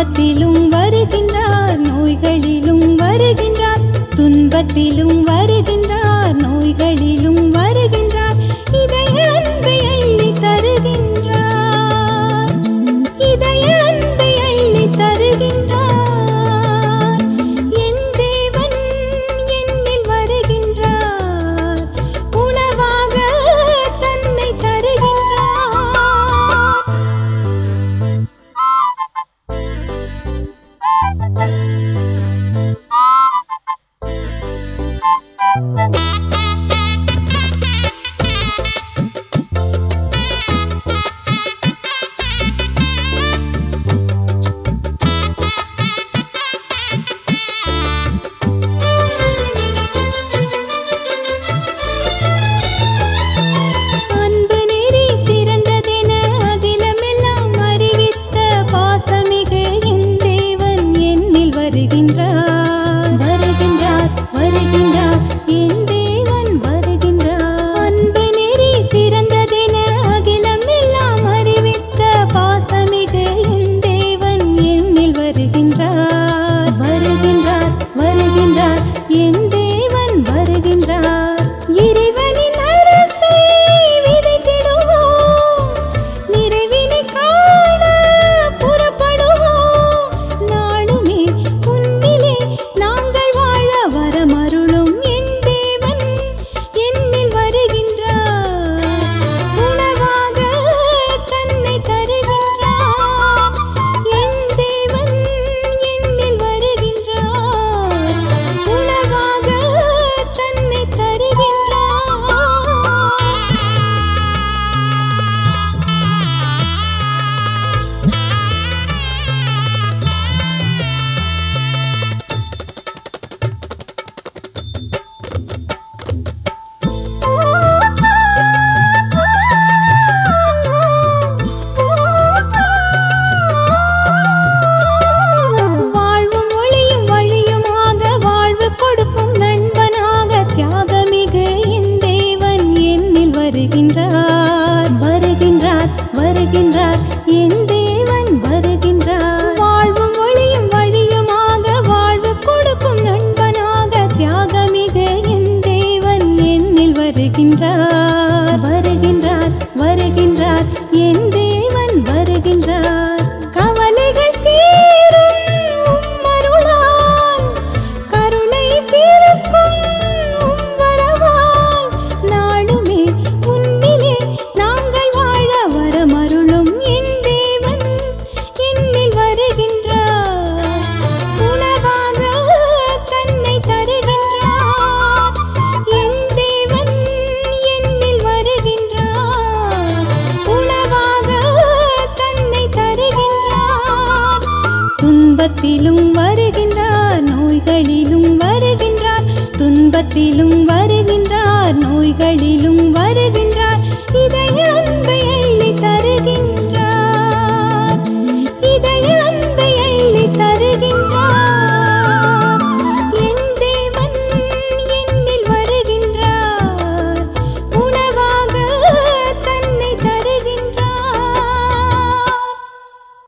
துன்பத்திலும் வருகின்றார் நோய்களிலும் வருகின்றார் துன்பத்திலும் வருகின்றார் நோய்களிலும் வருகின்றார் இதய அன்பை அள்ளி தருகின்றார் இதய அன்பை அள்ளி தருகின்றார் என் தேவன் என்னில் வருகின்றார் உணவாக தன்னை தருகின்றார் அன்பு நெறி சிறந்ததென அகிலமெல்லாம் அறிவித்த பாசமிகு என் தேவன் என்னில் வருகின்றார் வருகின்றார் வருகின்றார் என் தேவன் வருகின்றார் அன்பு நெறி சிறந்ததென அகிலமெல்லாம் அறிவித்த பாசமிகு என் தேவன் என்னில் வருகின்றார் வருகின்றார் வருகின்றார் என் தேவன் வருகின்றார் இறைவனின் அரசை விதைத்திடுவோம் நிறைவினை காண புறப்படுவோம் நாளுமே உன்னிலே நாங்கள் வாழ வரமருளும் என் தேவன் என்னில் வருகின்றார் உணவாக தன்னை தருகின்றார் என் தேவன் என்னில் வருகின்றார் உணவாக தன்னை தருகின்றார் வாழ்வும் ஒளியும் வழியுமாக வாழ்வு கொடுக்கும் நண்பனாக தியாகமிகு என் தேவன் என்னில் வருகின்றார் வருகின்றார் வருகின்றார் என் தேவன் வருகின்றார் வாழ்வும் ஒளியும் வழியுமாக வாழ்வு கொடுக்கும் நண்பனாக தியாகமிகு என் தேவன் என்னில் வருகின்றார் வருகின்றார் வருகின்றார் என் தேவன் வருகின்றார் கவலைகள் தீரும் உம்மருளால் கருணை பிறக்கும் உம் வரவால் நாளுமே உன்னிலே நாங்கள் வாழ வரமருளும் என் தேவன் என்னில் வருகின்றார் உணவாக தன்னை தருகின்றார் என் தேவன் என்னில் வருகின்றார் உணவாக தன்னை தருகின்றார் துன்பத்திலும் வருகின்றார் நோய்களிலும் வருகின்றார் துன்பத்திலும் வரு